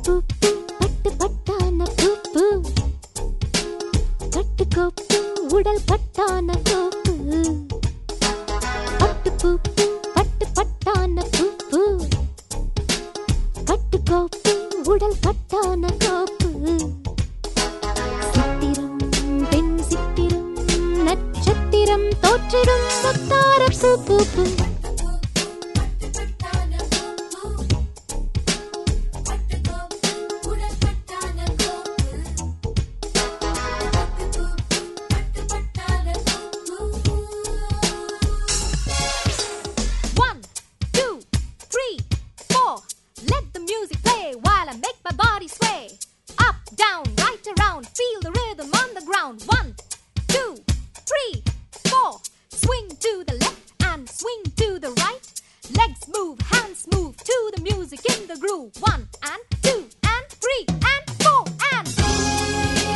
பூ பூ பட்டு பட்டான பூ பூ கட்டு கோப்பு உடல் கட்டான கோப்பு பட்டு பூ பூ பட்டு பட்டான பூ பூ கட்டு கோப்பு உடல் கட்டான கோப்பு சித்திரம் பெண் சித்திரம் நட்சத்திரம் தோற்றிடும் முத்தார பூ பூ பூ One, two, three, four. Let the music play while I make my body sway. Up, down, right around, feel the rhythm on the ground. One, two, three, four. Swing to the left and swing to the right. Legs move, hands move to the music in the groove. One and two and three and four and.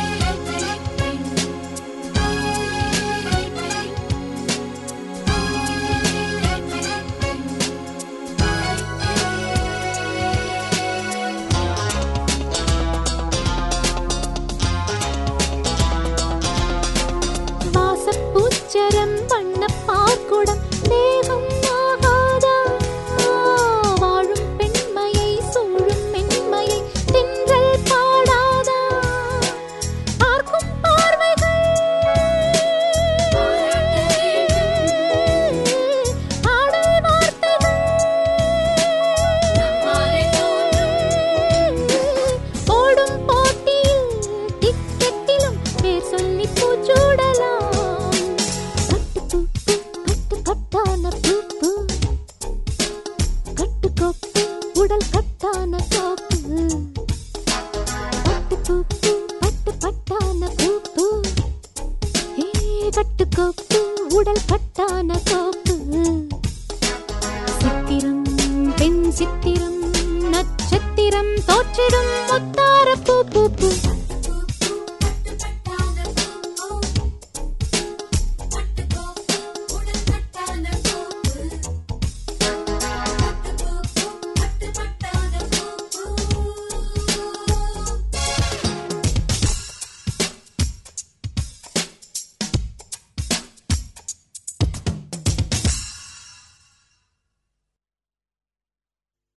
வாசப்பூச்சரம் வண்ண பார்க்குடம் தேகம் ஆகாதா வாழும் பெண்மையை சூழும் மென்மையை தென்றல் பாடாதா பார்க்கும் பார்வைகள் ஆடல் வார்த்தைகள் ஓடும் போட்டியில் டிக்கெட்டிலும் பேர் சொல்லி பூச்சூடலாம் கட்டு பூ பூ கட்டு கட்டான பூ பூ கட்டு கோப்பு உடல் கட்டான கோப்பு பட்டு பூ பூ பட்டு பட்டான பூ பூ ஏ கட்டு கோப்பு உடல் கட்டான கோப்பு சித்திரம் பெண் சித்திரம் நட்சத்திரம் தோற்றிடும் மொத்த